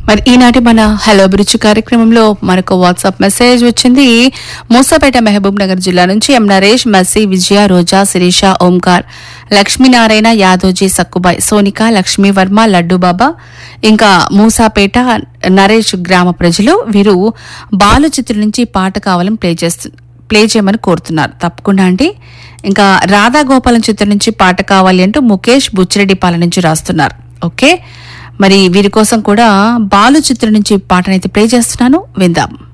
మరి ఈనాటి మన హలో అభిరుచి కార్యక్రమంలో మనకు వాట్సాప్ మెసేజ్ వచ్చింది మూసాపేట మహబూబ్ నగర్ జిల్లా నుంచి ఎం నరేష్ మసి విజయ రోజా శిరీష ఓంకార్ లక్ష్మీనారాయణ యాదోజీ సక్కుబాయ్ సోనిక లక్ష్మీ వర్మ లడ్డు బాబా ఇంకా మూసాపేట నరేష్ గ్రామ ప్రజలు వీరు బాలు చిత్రం నుంచి పాట కావాలని ప్లే చేస్తు ప్లే చేయమని కోరుతున్నారు తప్పకుండా అండి ఇంకా రాధా గోపాలం చిత్రం నుంచి పాట కావాలి అంటూ ముఖేష్ బుచ్చిరెడ్డిపాలెం నుంచి రాస్తున్నారు ఓకే మరి వీరి కోసం కూడా బాలు చిత్రం నుంచి పాటనైతే ప్లే చేస్తున్నాను విందాం